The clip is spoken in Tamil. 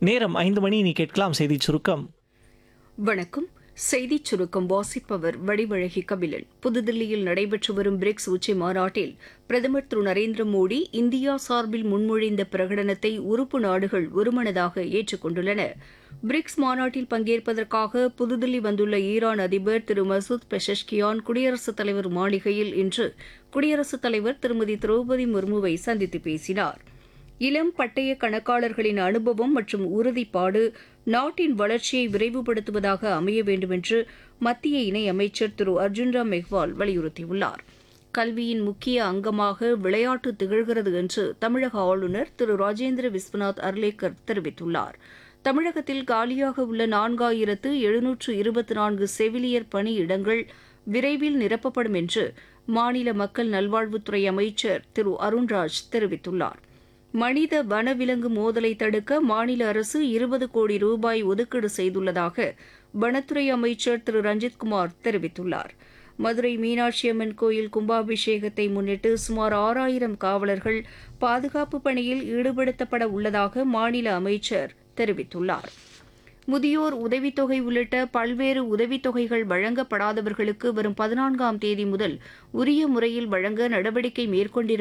நேரம் ஐந்து மணி நீ கேட்கலாம் செய்திச் சுருக்கம் வணக்கம் செய்திச் சுருக்கம் வாசிப்பவர் வடிவழகி கபிலன் புதுதில்லியில் நடைபெற்று வரும் பிரிக்ஸ் உச்சி மாநாட்டில் பிரதமர் திரு நரேந்திர மோடி இந்தியா சார்பில் முன்மொழிந்த பிரகடனத்தை உறுப்பு நாடுகள் ஒருமனதாக ஏற்றுக்கொண்டுள்ளன பிரிக்ஸ் மாநாட்டில் பங்கேற்பதற்காக புதுதில்லி வந்துள்ள ஈரான் அதிபர் திரு மசூத் பெஷஷ்கியான் குடியரசுத் தலைவர் மாளிகையில் இன்று குடியரசுத் தலைவர் திருமதி திரௌபதி முர்முவை சந்தித்து பேசினார் இளம் பட்டய கணக்காளர்களின் அனுபவம் மற்றும் உறுதிப்பாடு நாட்டின் வளர்ச்சியை விரைவுபடுத்துவதாக அமைய வேண்டும் என்று மத்திய இணையமைச்சர் திரு அர்ஜுன்ராம் மெஹ்வால் வலியுறுத்தியுள்ளார் கல்வியின் முக்கிய அங்கமாக விளையாட்டு திகழ்கிறது என்று தமிழக ஆளுநர் திரு ராஜேந்திர விஸ்வநாத் அர்லேக்கர் தெரிவித்துள்ளார் தமிழகத்தில் காலியாக உள்ள நான்காயிரத்து எழுநூற்று இருபத்தி நான்கு செவிலியர் பணியிடங்கள் விரைவில் நிரப்பப்படும் என்று மாநில மக்கள் நல்வாழ்வுத்துறை அமைச்சர் திரு அருண்ராஜ் தெரிவித்துள்ளார் மனித வனவிலங்கு மோதலை தடுக்க மாநில அரசு இருபது கோடி ரூபாய் ஒதுக்கீடு செய்துள்ளதாக வனத்துறை அமைச்சர் திரு ரஞ்சித்குமார் தெரிவித்துள்ளார் மதுரை மீனாட்சி அம்மன் கோயில் கும்பாபிஷேகத்தை முன்னிட்டு சுமார் ஆறாயிரம் காவலர்கள் பாதுகாப்பு பணியில் ஈடுபடுத்தப்பட உள்ளதாக மாநில அமைச்சர் தெரிவித்துள்ளார் முதியோர் உதவித்தொகை உள்ளிட்ட பல்வேறு உதவித்தொகைகள் வழங்கப்படாதவர்களுக்கு வரும் பதினான்காம் தேதி முதல் உரிய முறையில் வழங்க நடவடிக்கை மேற்கொண்டிருப்பதாக